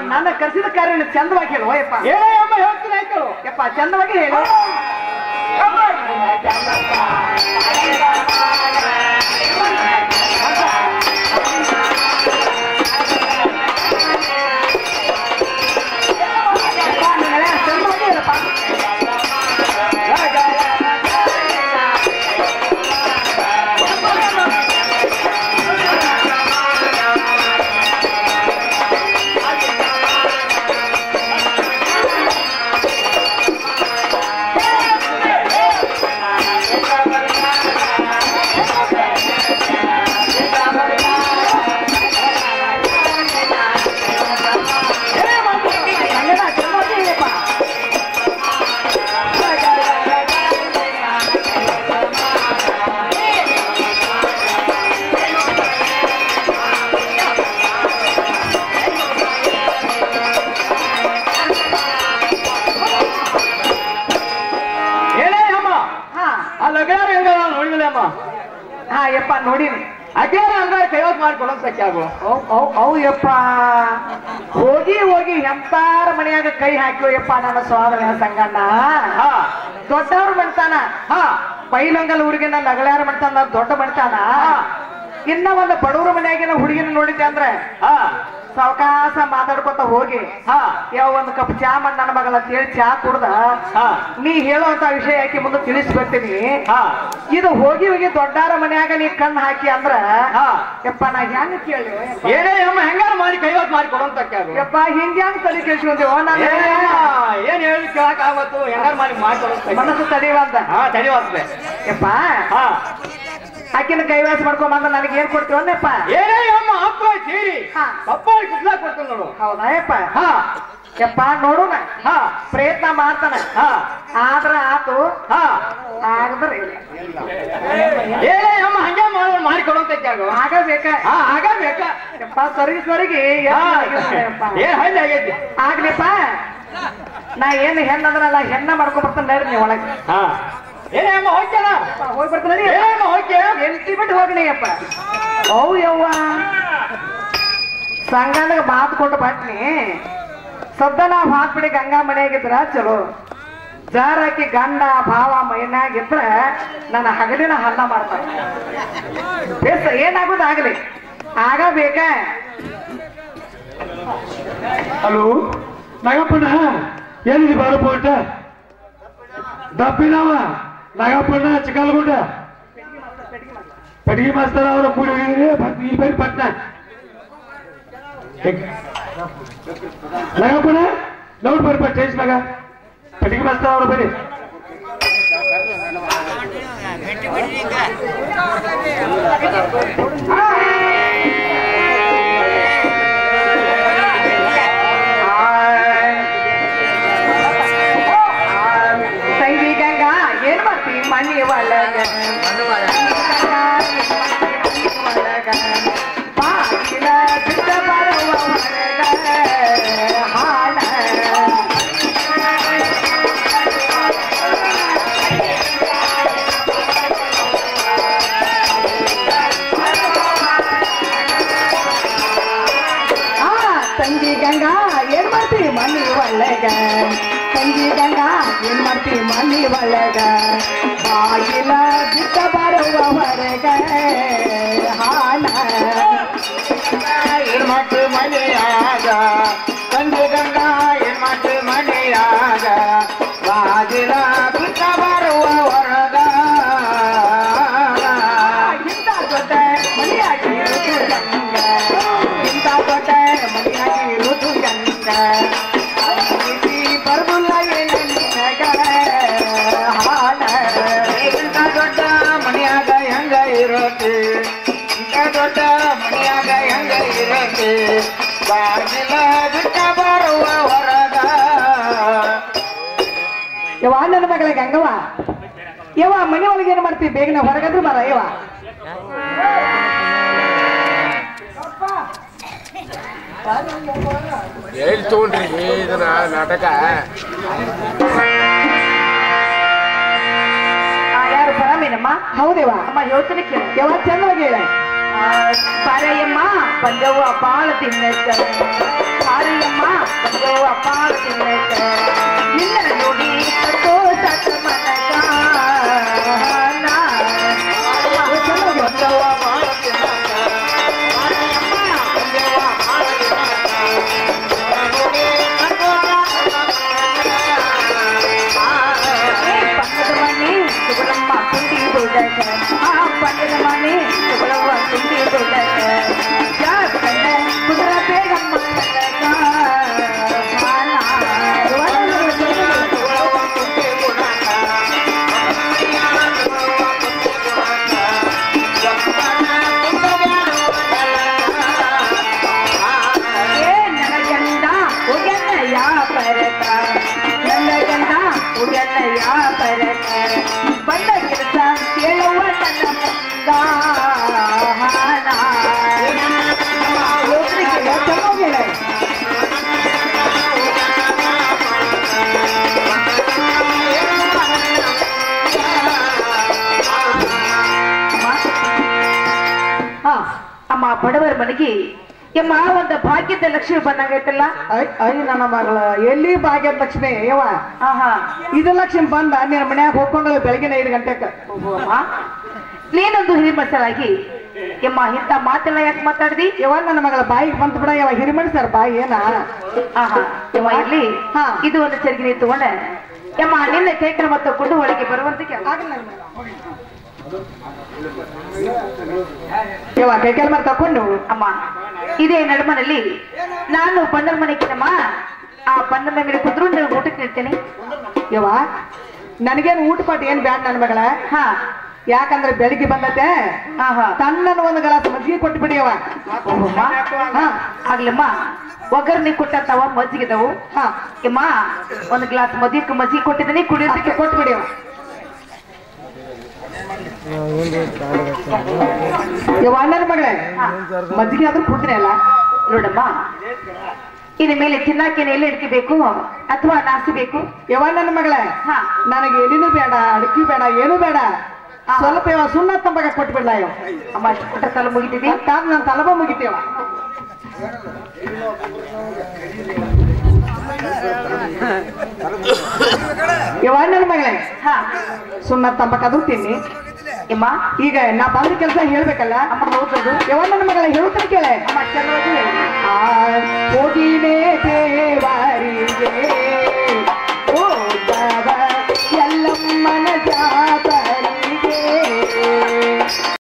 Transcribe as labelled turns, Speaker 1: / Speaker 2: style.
Speaker 1: ನನ್ನ ಕರ್ಸಿದ ಕಾರ್ಯ ಚಂದವಾಗಿ ಹೇಳು ಯಪ್ಪ
Speaker 2: ಏನೇ ಅಮ್ಮ ಹೇಳ್ತೀನಿ ಆಯ್ತು
Speaker 1: ಯಪ್ಪ ಚಂದವಾಗಿ ಹೇಳು ಯಪ್ಪ, ನಿನ್ನ ಹಳೆ ಚಂದವಾಗಿ ಹೇಳಪ್ಪ. ಕನ್ನಡ ಚಂದವಾಗಿ ಹೇಳಪ್ಪ.
Speaker 2: ಏನೇ ಅಮ್ಮ
Speaker 1: ಹಾ
Speaker 2: ಆ ಲಗ್ನಾರ ಹೆಂಗ ನೋಡಿದಿಲ್ಲ ಅಮ್ಮ
Speaker 1: ಹಾ ಯಪ್ಪ ನೋಡಿನಿ
Speaker 2: ಅಗ್ಯಾರ ಹಂಗಾರೆ ಕೈವತ್ ಮಾಡ್ಕೊಳಕ್ ಸಖ್ಯ ಆಗು
Speaker 1: ಅವ್ ಅವ್ ಅವ್ ಯಪ್ಪ ಹೋಗಿ ಹೋಗಿ ಎಂತಾರ ಮನೆಯಾಗ ಕೈ ಹಾಕಿವ ಯಪ್ಪ ನನ್ನ ಸ್ವಾಮಿ ಸಂಗಣ್ಣ
Speaker 2: ಹಾ
Speaker 1: ದೊಡ್ಡವ್ರು ಮಾಡ್ತಾನ
Speaker 2: ಹಾ
Speaker 1: ಪೈಲಂಗಲ್ ಊರಿಗಿನ ಲಗಳಾರ ಮಾಡ್ತಾನ ದೊಡ್ಡ ಮಾಡ್ತಾನ ಇನ್ನ ಒಂದು ಬಡವ್ರ ಮನೆಯಾಗಿನ ಹುಡುಗಿನ ನೋಡಿದ್ದೆ ಅಂದ್ರೆ
Speaker 2: ಹಾ
Speaker 1: ಸಾವಕಾಶ ಮಾತಾಡ್ಕೊತ ಹೋಗಿ
Speaker 2: ಹಾ
Speaker 1: ಯಾವ ಒಂದು ಕಪ್ ಚಾ ಮಾಡಿ ನನ್ನ ಮಗಳ ಅಂತ ಹೇಳಿ ಚಾ ಕುಡ್ದ
Speaker 2: ಹಾ
Speaker 1: ನೀ ಹೇಳುವಂತ ವಿಷಯ ಯಾಕೆ ಮುಂದೆ ತಿಳಿಸ್ಕೊಡ್ತೀನಿ
Speaker 2: ಹಾ
Speaker 1: ಇದು ಹೋಗಿ ಹೋಗಿ ದೊಡ್ಡಾರ ಮನ್ಯಾಗ ನೀ ಕಣ್ಣು ಹಾಕಿ ಅಂದ್ರ
Speaker 2: ಹಾ
Speaker 1: ಯಪ್ಪ ನಾ ಹೆಂಗ ಕೇಳಿ
Speaker 2: ಏನೇ ಅಮ್ಮ ಹೆಂಗಾರ ಮಾಡಿ ಕೈವತ್ ಮಾಡ್ಕೊಳಕ್ ಸಖ್ಯ ಆಗು
Speaker 1: ಯಪ್ಪ ಹಿಂಗ ಹೆಂಗ್ ತಲೆ ಕೇಳಿಸ್ಕೊಂತೀವ ನಾನು
Speaker 2: ಏನೇ ಅಮ್ಮ, ಏನ್ ಹೇಳಿ ಕೇಳಕ್ ಆಗತ್ತು ಹೆಂಗಾರ ಮಾಡಿ ಮಾಡ್ಕೊಳಕ್ ಸಖ್ಯ
Speaker 1: ಮನಸ್ಸು ತಡೆಯುವಂತ
Speaker 2: ಹಾ ತಡಿವಾಸ್ದೆ
Speaker 1: ಯಪ್ಪ
Speaker 2: ಹಾ
Speaker 1: ಆಕಿನ ಕೈವಾಸ ಮಾಡ್ಕೊಂಡ್ ಬಂದ ನನಗೆ ಏನ್ ಕೊಡ್ತೀವನ್ನಪ್ಪ
Speaker 2: ಏನೇ ಅಮ್ಮ ಅಪ್ಪ ಸೇರಿ
Speaker 1: ಹಾ.
Speaker 2: ಅಪ್ಪ ಕುದ್ಲಾ ಕೊಡ್ತೀನಿ ನೋಡು
Speaker 1: ಹೌದಾ ಯಪ್ಪ
Speaker 2: ಹಾ
Speaker 1: ಯಪ್ಪ ನೋಡೋಣ
Speaker 2: ಹಾ
Speaker 1: ಪ್ರಯತ್ನ ಮಾಡ್ತಾನ
Speaker 2: ಹಾ
Speaker 1: ಆದ್ರ ಆತು
Speaker 2: ಹಾ
Speaker 1: ಆಗದ್ರ ಇಲ್ಲ
Speaker 2: ಏನೇ ಅಮ್ಮ ಹಂಗೆ ಮಾಡಿ ಮಾಡಿಕೊಡೋಂತ ಸಖ್ಯ ಆಗು
Speaker 1: ಆಗಬೇಕ
Speaker 2: ಹಾ ಆಗ ಬೇಕಾ
Speaker 1: ಯಪ್ಪ ಸೊರಗಿ ಸೊರಗಿ
Speaker 2: ಹಾ
Speaker 1: ಯಪ್ಪ
Speaker 2: ಏನ್ ಹಳ್ಳಿ ಆಗೈತಿ
Speaker 1: ಆಗ್ಲಿಪ್ಪ ನಾ ಏನು ಹೆಣ್ಣಂದ್ರಲ್ಲ ಹೆಣ್ಣ ಮಾಡ್ಕೊಂಡ್ ಬರ್ತಾನೆ ನಡ್ರಿ ನೀವು ಒಳಗೆ
Speaker 2: ಹಾ ಏನೇ ಅಮ್ಮ ಹೋಗ್ಯಾನ
Speaker 1: ಹೋಗಿ ಬರ್ತಾನೆ
Speaker 2: ಏನೇ ಅಮ್ಮ ಹೋಗ್ಯ
Speaker 1: ಎಲ್ತಿ ಬಿಟ್ಟು ಹೋಗ್ನಿ ಅಪ್ಪ ಅವ್ ಯವ್ವ ಸಂಗಣ್ಣಗ ಮಾತು ಕೊಟ್ಟು ಬಟ್ನಿ ಸದ್ದ ನಾ ಮಾತ್ ಬಿಡಿ ಗಂಗಾ ಮನೆಯಾಗಿದ್ರ ಚಲೋ ಜಾರ್ ಹಾಕಿ ಗಂಡ ಭಾವ ಮೈನಾಗಿದ್ರ ನನ್ನ ಹಗಲಿನ ಹನ್ನ ಮಾಡ್ತಾನೆ ಬೇಸ ಏನಾಗೋದಾಗ್ಲಿ ಆಗ ಬೇಕ
Speaker 3: ಹಲೋ ನಾಗಪ್ಪಣ್ಣ ಎಲ್ಲಿದೆ ಬಾರಪ್ಪ ಹೊಂಟ ದಪ್ಪಿನವ ನಾಗಪ್ಪಣ್ಣ ಚಿಕ್ಕಲ್ಗುಂಡ ಪೆಟ್ಟಿಗೆ ಮಾಸ್ತರ ಅವರ ಕೂಡಿ ಹೋಗಿದ್ರಿ ಬರ್ತೀನಿ ಇಲ್ಲಿ ಬರೀ ಪಟ್ನ ನಾಗಪ್ಪಣ್ಣ ನೋಡ್ ಬರ್ರಿ ಸ್ಟೇಜ್ ಮ್ಯಾಗ ಪೆಟ್ಟಿಗೆ ಮಾಸ್ತರ ಅವರು ಬರೀ
Speaker 1: ತಂಗಿ ಗಂಗಾ ಏನ್ ಮಾಡ್ತಿ ಮನಿ ಒಳಗ ಬಾಗಿಲ ಬಿಟ್ಟ ಬರುವ ಹೊರಗ ಹಾಳ ಆ, ತಂಗಿ ಗಂಗಾ ಏನ್ ಮಾಡ್ತಿ ಮನಿ ಒಳಗ ತಂಗಿ ಗಂಗಾ ಏನ್ ಮಾಡ್ತಿ ಮನಿ ಒಳಗ ಬಾಗಿಲ ಬಿಟ್ಟ ಬರುವ ಹೊರಗ ಹಾಳ
Speaker 2: ಏನ್ ಮಾಡ್ತು ಮನೆಯಾಗ ತಂದೆ ಗಂಗಾ ಏನ್ ಮಾಡ್ತು ಮನೆಯಾಗ ಬಾಗಿಲ ಬಿಟ್ಟ ಬರುವ ಹೊರಗ
Speaker 1: ಇಂಥ ದೊಡ್ಡ ಮನೆಯಾಗಿ ಇರುವುದು ಗಂಗ ಇಂಥ ದೊಡ್ಡ ಮನೆಯಾಗಿ ಇರುವುದು ಗಂಗ ಪ್ರೀತಿ ಬರುದಿಲ್ಲ ಏನು ನಿನಗ ಹಾಳ
Speaker 2: ಇಂಥ ದೊಡ್ಡ ಮನೆಯಾಗ ಹೆಂಗ ಇರುತ್ತೆ ಇಂಥ ದೊಡ್ಡ ಮನೆಯಾಗ ಹೆಂಗ ಇರುತ್ತೆ ಬಾಗಿಲ ಬಿಟ್ಟ ಬರುವ ಹೊರಗ
Speaker 1: ಯವ್ವ ನನ್ನ ಮಗಳ ಗಂಗವ್ವ ಯವ್ವ ಮನೆ ಒಳಗೆ ಏನ್ ಮಾಡ್ತೀವಿ ಬೇಗನೆ ಹೊರಗದ್ರು ಬರ ಯವ್ವ
Speaker 4: ಎಲ್ಲಿ ತಗೊಂಡ್ರಿ ಇದನ್ನ ನಾಟಕ
Speaker 1: ಆ, ಯಾರು ಪರಮೇನಮ್ಮ ಹೌದೇವ ಅಮ್ಮ ಹೇಳ್ತೀನಿ ಕೇಳು ಯವ್ವ ಚಂದವಾಗಿ ಹೇಳ ಪಾರಯ್ಯಮ್ಮ ಪಂಜವ್ವ ಬಾಳ ತಿನ್ನಕ್ಕ ಪಾರಯ್ಯಮ್ಮ ಪಂಜವ್ವ ಬಾಳ ತಿನ್ನಕ್ಕ ನಿನ್ನ ನೋಡಿ ಸಂತೋಷ ಮನಗ ನಾ. ಪಂಜವ್ವ ಬಾಳ ತಿನ್ನಕ್ಕ. ಪಾರಯ್ಯಮ್ಮ ಪಂಜವ್ವ ಬಾಳ ಪಕ್ಕದ ಮನೆ ಸುಗುಣಮ್ಮ ಕುಂಡಿ ದೊಡ್ಡಕ ಆ ಪಕ್ಕದ ಮನೆ ಸುಗುಣವ್ವ ಕುಂಡಿ ದೊಡ್ಡಕ ಜಾತಕನ್ನ ಕುದುರ ಬೇಗಮ್ಮ ಏ ನನ್ನ ಗಂಡ ಉಗನ್ನ ಯಾ ಪರಕ ನನ್ನ ಗಂಡ ಉಗನ್ನ ಯಾ ಪರಕ ಬಂದ ಕೆಲಸ ಕೇಳುವ ನನ್ನ ಮುಂದ ಹಾ ಅಮ್ಮ ಬಡವರ ಮನೆಗೆ ಯಮ್ಮ ಒಂದು ಭಾಗ್ಯದ ಲಕ್ಷ್ಮಿ ಬಂದಂಗೈತಲ್ಲ
Speaker 2: ಅಯ್ಯ ನನ್ನ ಮಗಳ ಎಲ್ಲಿ ಭಾಗ್ಯದ ಲಕ್ಷ್ಮಿ ಯವ್ವ
Speaker 1: ಆಹಾ
Speaker 2: ಇದು ಲಕ್ಷ್ಮಿ ಬಂದ ನಿನ್ನ ಮನ್ಯಾಗ ಹೋಗ್ಕೊಂಡು ಬೆಳಗಿನ ಐದು ಗಂಟೆಕ
Speaker 1: ಓಹೋ ಅಮ್ಮ ನೀನೊಂದು ಹಿರಿಮಸರಾಗಿ ಯಮ್ಮ ಇಂಥ ಮಾತೆಲ್ಲ ಯಾಕೆ ಮಾತಾಡ್ದಿ
Speaker 2: ಯವ್ವ ನನ್ನ ಮಗಳ ಬಾಯಿಗೆ ಬಂತು ಬಿಡ ಯವ್ವ ಹಿರಿಮಣಿಸ್ತಾರ ಬಾಯಿ ಏನ
Speaker 1: ಆಹಾ ಯಮ್ಮ ಇಲ್ಲಿ
Speaker 2: ಹಾ.
Speaker 1: ಇದು ಒಂದು ಚರ್ಗಿನಿ ತಗೊಂಡ ಯಮ್ಮ ನಿನ್ನ ಕೇಕರ ಮತ್ತು ಕೊಂಡು ಒಳಗೆ ಬರುವಂತೆ ಕೇಳು.
Speaker 2: ಯವ್ವ ಕೈ ಕೆಲ ಮಾಡಿ ತಕೊಂಡು
Speaker 1: ಅಮ್ಮ ಇದೇ ನಡುಮನಲ್ಲಿ ನಾನು ಬಣ್ಣರ ಮನೆಗಿನಮ್ಮ ಆ ಬಣ್ಣದ ಮೇಲೆ ಕುತ್ಕೊಂಡು ಊಟಕ್ಕೆ ನಿಲ್ತೇನೆ
Speaker 2: ಯವ್ವ ನನಗೇನು ಊಟ ಪಾಟ್ ಏನ್ ಬ್ಯಾಡ ನನ್ನ ಮಗಳ
Speaker 1: ಹಾ
Speaker 2: ಯಾಕಂದ್ರೆ ಬೆಳಿಗ್ಗೆ ಬಂದತೆ
Speaker 1: ಆಹಾ
Speaker 2: ತಣ್ಣನ ಒಂದು ಗ್ಲಾಸ್ ಮಜ್ಜಿಗೆ ಕೊಟ್ಟು ಬಿಡಿ ಯವ್ವ
Speaker 1: ಓಹೋಮ್ಮ.
Speaker 2: ಹಾ
Speaker 1: ಆಗ್ಲಮ್ಮ ಒಗ್ಗರಣೆ ಕೊಟ್ಟಂತವ ಮಜ್ಜಿಗೆದವು
Speaker 2: ಹಾ
Speaker 1: ಯಮ್ಮ ಒಂದು ಗ್ಲಾಸ್ ಮದ್ಯಕ್ಕೆ ಮಜ್ಜಿಗೆ ಕೊಟ್ಟಿದ್ದೀನಿ ಕುಡಿಯೋದಕ್ಕೆ
Speaker 2: ಕೊಟ್ಟು ಬಿಡಿ ಯವ್ವ ಯವ್ವ ನನ್ನ ಮಗಳೇ
Speaker 1: ಹಾ.
Speaker 2: ಮಜ್ಜಿಗೆ ಆದ್ರೂ ಕುಡ್ತೀನಿ ಅಲ್ಲ
Speaker 1: ನೋಡಮ್ಮ ಇನ್ನು ಮೇಲೆ ತಿನ್ನಕ್ಕೇನೆ ಎಲ್ಲಿ ಇಡ್ಕಬೇಕು ಅಥವಾ ನಾಸಿ ಬೇಕು
Speaker 2: ಯವ್ವ ನನ್ನ ಮಗಳೇ
Speaker 1: ಹಾ
Speaker 2: ನನಗೆ ಎಲಿನೂ ಬೇಡ ಅಡಕಿ ಬೇಡ ಏನೂ ಬೇಡ ಸ್ವಲ್ಪ ಯವ ಸುಣ್ಣ ತಂಬಾಗ ಕೊಟ್ಬಿಡ್ಲ ಯವ
Speaker 1: ಅಮ್ಮ ಅಷ್ಟು ಕೊಟ್ಟ ಸಲ ಮುಗಿತಿದಿ
Speaker 2: ಕಾದ್ ನನ್ನ ತಲಬ ಮುಗಿತೇವ ಯವ ನನ್ನ ಮಗಳೇ
Speaker 1: ಹಾ
Speaker 2: ಸುಣ್ಣ ತಂಬಾಕ ಅದು ತಿನ್ನಿ
Speaker 1: ಯಮ್ಮ
Speaker 2: ಈಗ ನಾ ಬಂದ ಕೆಲಸ ಹೇಳ್ಬೇಕಲ್ಲ
Speaker 1: ಅಮ್ಮ ಹೌದದು
Speaker 2: ಯವ ನನ್ನ ಮಗಳ ಹೇಳ್ತಾನೆ ಕೇಳೆ
Speaker 1: ಅಮ್ಮ ಚೆನ್ನಾಗಿ ಹೇಳು.
Speaker 2: ಆ ಹೋಗಿನೇ